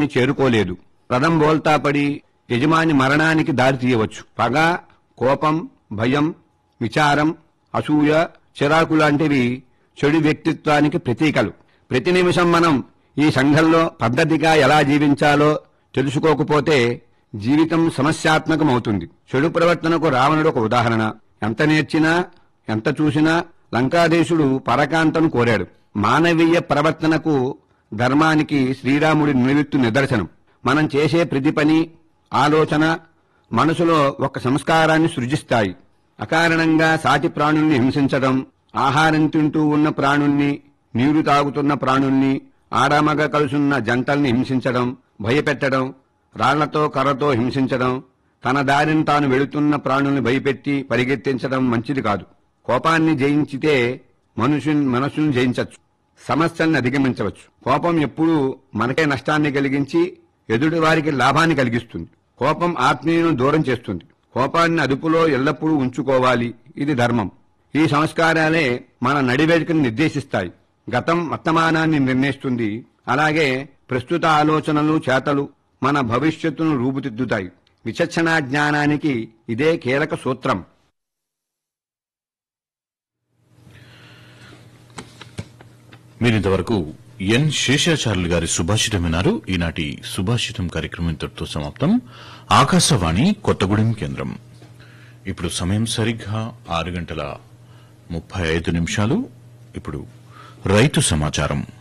గమ్యాన్ని చేరుకోలేదు రథం బోల్తా పడి యజమాని మరణానికి దారి తీయవచ్చు పగ కోపం భయం విచారం అసూయ చిరాకు లాంటివి చెడు వ్యక్తిత్వానికి ప్రతీకలు ప్రతి నిమిషం మనం ఈ సంఘంలో పద్ధతిగా ఎలా జీవించాలో తెలుసుకోకపోతే జీవితం సమస్యాత్మకమవుతుంది చెడు ప్రవర్తనకు రావణుడు ఒక ఉదాహరణ ఎంత నేర్చినా ఎంత చూసినా లంకాదేశుడు పరకాంతను కోరాడు మానవీయ ప్రవర్తనకు ధర్మానికి శ్రీరాముడి నిలుత్తు నిదర్శనం మనం చేసే ప్రతి పని ఆలోచన మనసులో ఒక సంస్కారాన్ని సృజిస్తాయి అకారణంగా సాటి ప్రాణుల్ని హింసించడం ఆహారం తింటూ ఉన్న ప్రాణుల్ని నీరు తాగుతున్న ప్రాణుల్ని ఆడామగ కలుసున్న జంటల్ని హింసించడం భయపెట్టడం రాళ్లతో కర్రతో హింసించడం తన దారిని తాను వెళుతున్న ప్రాణుల్ని భయపెట్టి పరిగెత్తించడం మంచిది కాదు కోపాన్ని జయించితే మనుషు మనసును జయించవచ్చు సమస్యల్ని అధిగమించవచ్చు కోపం ఎప్పుడూ మనకే నష్టాన్ని కలిగించి ఎదుటి వారికి లాభాన్ని కలిగిస్తుంది కోపం ఆత్మీయులను దూరం చేస్తుంది కోపాన్ని అదుపులో ఎల్లప్పుడూ ఉంచుకోవాలి ఇది ధర్మం ఈ సంస్కారాలే మన నడివేడికను నిర్దేశిస్తాయి గతం వర్తమానాన్ని నిర్ణయిస్తుంది అలాగే ప్రస్తుత ఆలోచనలు చేతలు మన భవిష్యత్తును రూపుదిద్దుతాయి విచక్షణా జ్ఞానానికి ఇదే కీలక సూత్రం మీరింతవరకు ఎన్ శేషాచార్యులు గారి సుభాషితం విన్నారు ఈనాటి సుభాషితం కార్యక్రమం ఇంతటితో సమాప్తం ఆకాశవాణి కొత్తగూడెం కేంద్రం ఇప్పుడు సమయం సరిగ్గా ఆరు గంటల ముప్పై ఐదు నిమిషాలు ఇప్పుడు రైతు సమాచారం